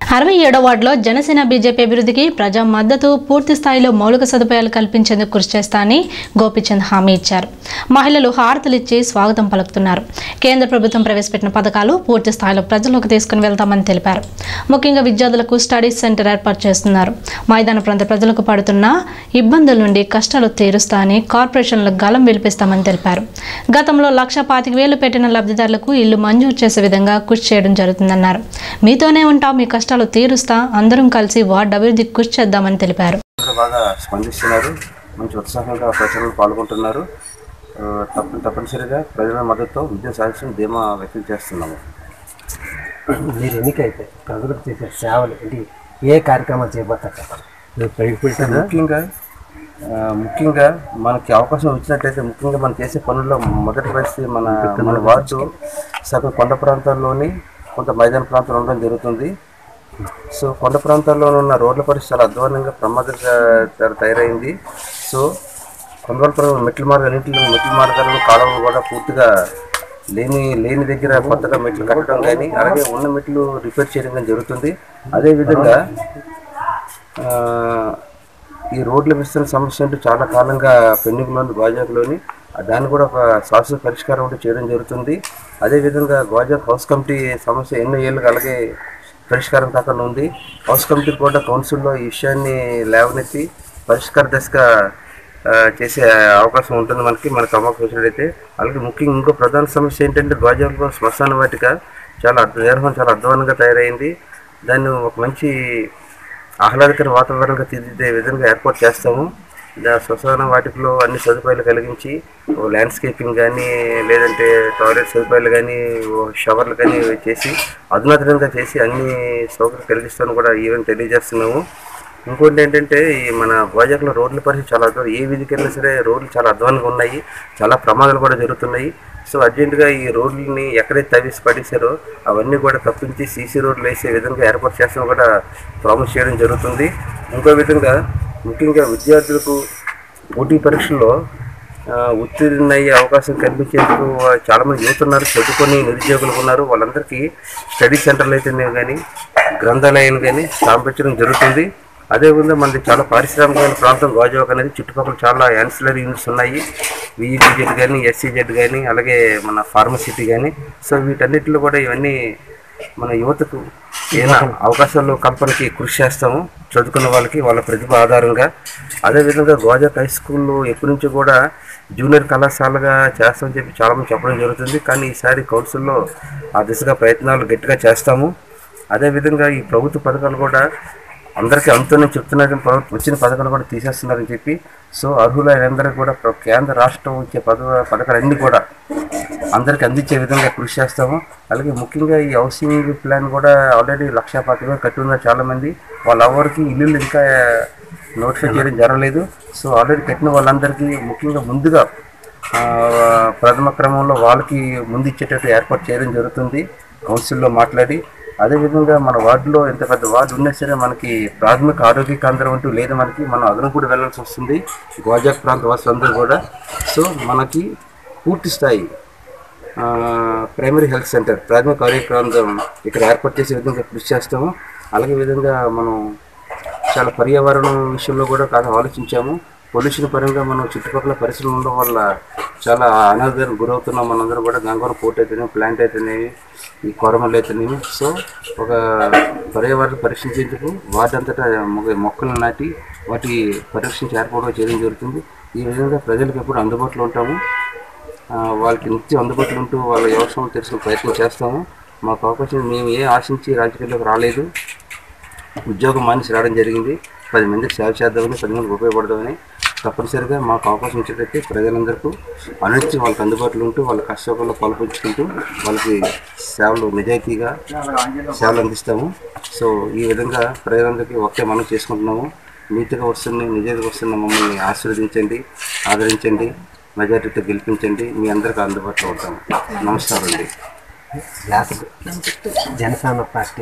అరవై ఏడో వార్డులో జనసేన బీజేపీ అభివృద్ధికి ప్రజా మద్దతు పూర్తి స్థాయిలో మౌలిక సదుపాయాలు కల్పించేందుకు కృషి చేస్తానని గోపీచంద్ హామీ ఇచ్చారు మహిళలు హారతలిచ్చి స్వాగతం పలుకుతున్నారు కేంద్ర ప్రభుత్వం ప్రవేశపెట్టిన పథకాలు పూర్తి స్థాయిలో ప్రజల్లోకి తీసుకుని వెళ్తామని తెలిపారు ముఖ్యంగా విద్యార్థులకు స్టడీస్ సెంటర్ ఏర్పాటు చేస్తున్నారు మైదాన ప్రాంత ప్రజలకు పడుతున్న ఇబ్బందుల నుండి కష్టాలు తీరుస్తా అని కార్పొరేషన్లకు గలం విలిపిస్తామని తెలిపారు గతంలో లక్ష పాతిక వేలు పెట్టిన లబ్ధిదారులకు ఇల్లు మంజూరు చేసే విధంగా కృషి చేయడం జరుగుతుందన్నారు మీతోనే ఉంటాం మీ కష్టాలు తీరుస్తా అందరం కలిసి వార్డు అభివృద్ధికి కృషి చేద్దామని తెలిపారు అందరూ బాగా స్పందిస్తున్నారు మంచి ఉత్సాహంగా ప్రచారంలో పాల్గొంటున్నారు ఆ, తప్ప తప్పనిసరిగా ప్రజల మద్దతుతో విద్య సాధించడం ధీమా వ్యక్తం చేస్తున్నాము మీరు ఎన్నికైతే ప్రజలకు చేసే సేవలు ఏంటి ఏ కార్యక్రమాలు చేపడతారు ముఖ్యంగా ఆ, ముఖ్యంగా మనకి అవకాశం వచ్చినట్టయితే ముఖ్యంగా మనం చేసే పనుల్లో మొదటి పరిస్థితి మన మన వార్డు సగం కొండ ప్రాంతాల్లోని కొంత మైదాన ప్రాంతంలో ఉండడం జరుగుతుంది సో కొండ ప్రాంతాల్లో ఉన్న రోడ్ల పరిస్థితి చాలా అధ్వానంగా ప్రమాదకర తయారైంది సో కొండల మెట్ల మార్గాలు అన్నింటిలో మెట్ల మార్గాలను కాలువలు కూడా పూర్తిగా లేని లేని దగ్గర కొత్తగా మెట్లు కట్టడం కానీ అలాగే ఉన్న మెట్లు రిపేర్ చేయడం కానీ జరుగుతుంది అదేవిధంగా ఆ, ఈ రోడ్ల విస్తరణ సమస్య అంటూ చాలా కాలంగా పెండింగ్లో ఉంది గాజాకులోని దాన్ని కూడా ఒక శాశ్వత పరిష్కారం అంటూ చేయడం జరుగుతుంది అదేవిధంగా గాజాక్ హౌస్ కమిటీ సమస్య ఎన్నో ఏళ్ళుగా అలాగే పరిష్కారం కాకుండా ఉంది హౌస్ కమిటీ కూడా కౌన్సిల్లో ఈ విషయాన్ని లేవనెత్తి పరిష్కార దశగా ఆ, చేసే అవకాశం ఉంటుంది మనకి మనకు అవకాశం వచ్చినట్టయితే అలాగే ముఖ్యంగా ఇంకో ప్రధాన సమస్య ఏంటంటే గాజాలో శ్మశాన వాటిక చాలా అద్భు- నిర్వహణ చాలా అధ్వానంగా తయారైంది దాన్ని ఒక మంచి ఆహ్లాదకర వాతావరణంగా తీర్చిదే విధంగా ఏర్పాటు చేస్తాము దా శ్మశాన వాటికలో అన్ని సదుపాయాలు కలిగించి ఓ ల్యాండ్స్కేపింగ్ కానీ లేదంటే టాయిలెట్ సదుపాయాలు కానీ ఓ షవర్లు కానీ చేసి అధునాతనంగా చేసి అన్ని సౌకర్యాలు కలిగిస్తాను కూడా ఈవెన్ తెలియజేస్తున్నాము ఇంకోటి ఏంటంటే ఈ మన వైజాగ్లో రోడ్ల పరిస్థితి చాలా అధ్వానం ఏ వీధికి వెళ్ళినా సరే రోడ్లు చాలా అధ్వానంగా ఉన్నాయి చాలా ప్రమాదాలు కూడా జరుగుతున్నాయి సో అర్జెంటుగా ఈ రోడ్లని ఎక్కడైతే తవ్వేసి పడేశారో అవన్నీ కూడా తప్పించి సీసీ రోడ్లు వేసే విధంగా ఏర్పాటు చేస్తాం కూడా ప్రామిస్ చేయడం జరుగుతుంది ఇంకో విధంగా ముఖ్యంగా విద్యార్థులకు పోటీ పరీక్షల్లో ఆ, ఉత్తీర్ణయ్యే అవకాశం కల్పించేందుకు ఆ, చాలామంది యువత ఉన్నారు చదువుకొని నిరుద్యోగులు ఉన్నారు వాళ్ళందరికీ స్టడీ సెంటర్లు అయితేనే కానీ గ్రంథాలయాలు కానీ స్థాపించడం జరుగుతుంది అదేవిధంగా మనది చాలా పారిశ్రామికమైన ప్రాంతం గాజువాక్ అనేది చుట్టుపక్కల చాలా యాన్సిలరీ యూనిట్స్ ఉన్నాయి విఈజెడ్ కానీ ఎస్సీజెడ్ కానీ అలాగే మన ఫార్మసిటీ కానీ సో వీటన్నిటిలో కూడా ఇవన్నీ మన యువతకు ఏమైనా అవకాశాలు కల్పనకి కృషి చేస్తాము చదువుకున్న వాళ్ళకి వాళ్ళ ప్రతిభ ఆధారంగా అదేవిధంగా గోజాక్ హై స్కూల్లో ఎప్పటి నుంచో కూడా జూనియర్ కళాశాలగా చేస్తామని చెప్పి చాలామంది చెప్పడం జరుగుతుంది కానీ ఈసారి కౌన్సిల్లో ఆ దిశగా ప్రయత్నాలు గట్టిగా చేస్తాము అదేవిధంగా ఈ ప్రభుత్వ పథకాలు కూడా అందరికీ అంతనే చెప్తున్నారు కానీ ప్రభుత్వం వచ్చిన పథకాలు కూడా తీసేస్తున్నారని చెప్పి సో అర్హులైన అందరికీ కూడా ప్ర- కేంద్ర రాష్ట్రం ఇచ్చే పథ పథకాలన్నీ కూడా అందరికి అందించే విధంగా కృషి చేస్తాము అలాగే ముఖ్యంగా ఈ హౌసింగ్ ప్లాన్ కూడా ఆల్రెడీ లక్ష పాతిక కట్టి ఉన్నారు చాలామంది వాళ్ళ ఎవరికి ఇల్లులు ఇంకా నోటిఫై చేయడం జరగలేదు సో ఆల్రెడీ కట్టిన వాళ్ళందరికీ ముఖ్యంగా ముందుగా ఆ, ప్రథమ క్రమంలో వాళ్ళకి ముందు ఇచ్చేటట్టు ఏర్పాటు చేయడం జరుగుతుంది కౌన్సిల్లో మాట్లాడి అదేవిధంగా మన వార్డులో ఎంత పెద్ద వార్డు ఉన్నా సరే మనకి ప్రాథమిక ఆరోగ్య కేంద్రం అంటూ లేదు మనకి మనం అదనం కూడా వెళ్ళాల్సి వస్తుంది గోజాక్ ప్రాంత వాసులందరూ కూడా సో మనకి పూర్తి స్థాయి ఆ, ప్రైమరీ హెల్త్ సెంటర్ ప్రాథమిక ఆరోగ్య కేంద్రం ఇక్కడ ఏర్పాటు చేసే విధంగా కృషి చేస్తాము అలాగే విధంగా మనం చాలా పర్యావరణం విషయంలో కూడా కాదు ఆలోచించాము పొల్యూషన్ పరంగా మనం చుట్టుపక్కల పరిశ్రమలు ఉండడం వల్ల చాలా అనారోగ్యానికి గురవుతున్నాం మనందరం కూడా గంగవరం పోర్ట్ అయితేనేమి ప్లాంట్ అయితేనేమి ఈ కొరమలు అయితేనేమి సో ఒక పర్యావరణం పరీక్షించేందుకు వాటంతటా మొగ మొక్కలు నాటి వాటి పరీక్షించి ఏర్పాటు చేయడం జరుగుతుంది ఈ విధంగా ప్రజలకు ఎప్పుడు అందుబాటులో ఉంటాము ఆ, వాళ్ళకి నిత్యం అందుబాటులో ఉంటూ వాళ్ళ వ్యవసాయం తెలిసిన ప్రయత్నం చేస్తాము మాకు అవకాశం మేము ఏ ఆశించి రాజకీయాల్లోకి రాలేదు ఉద్యోగం మానేసి రావడం జరిగింది పది మందికి సేవ చేద్దామని పది మందికి ఉపయోగపడదామని తప్పనిసరిగా మాకు అవకాశం ఇచ్చేటట్టు ప్రజలందరికీ అనునిచ్చి వాళ్ళకి అందుబాటులో ఉంటూ వాళ్ళ కష్టంలో పాల్పంచుకుంటూ వాళ్ళకి సేవలు నిజాయితీగా సేవలు అందిస్తాము సో ఈ విధంగా ప్రజలందరికీ ఒకే మనం చేసుకుంటున్నాము నీతిగా వస్తున్న నిజాయితీగా వస్తున్న మమ్మల్ని ఆశీర్వదించండి ఆదరించండి మెజారిటీతో గెలిపించండి మీ అందరికీ అందుబాటులో ఉంటాము నమస్కారం అండి గ్లాస్ జనసేన పార్టీ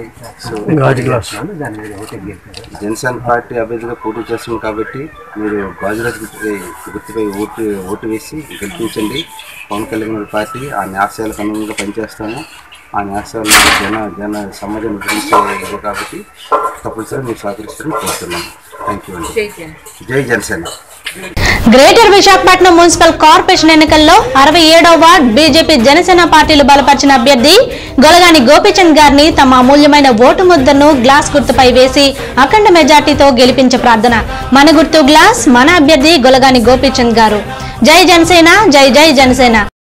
దాని మీద ఒకటి గెలిపారు జనసేన పార్టీ అభ్యర్థిగా పోటీ చేస్తుంది కాబట్టి మీరు గాజురాజ్ గుర్తుపై గుర్తుపై ఓటు ఓటు వేసి గెలిపించండి పవన్ కళ్యాణ్ గారి పార్టీ ఆ న్యాసాలకు అనుగుణంగా పనిచేస్తాము ఆ న్యాసాలు జన జన సమాజం గురించి కాబట్టి తప్పనిసరిగా మీరు సహకరిస్తారని కోరుతున్నాను థ్యాంక్ యూ అండి జై Janasena greater Visakhapatnam municipal corporation ఎన్నికల్లో అరవై ఏడవ వార్డ్ బీజేపీ జనసేన పార్టీలు బలపరిచిన అభ్యర్థి గొలగాని గోపీచంద్ గారిని తమ అమూల్యమైన ఓటు ముద్దను గ్లాస్ గుర్తుపై వేసి అఖండ మెజార్టీతో గెలిపించే ప్రార్థన మన గుర్తు గ్లాస్ మన అభ్యర్థి గొలగాని గోపీచంద్ గారు జై జనసేన జై జై జనసేన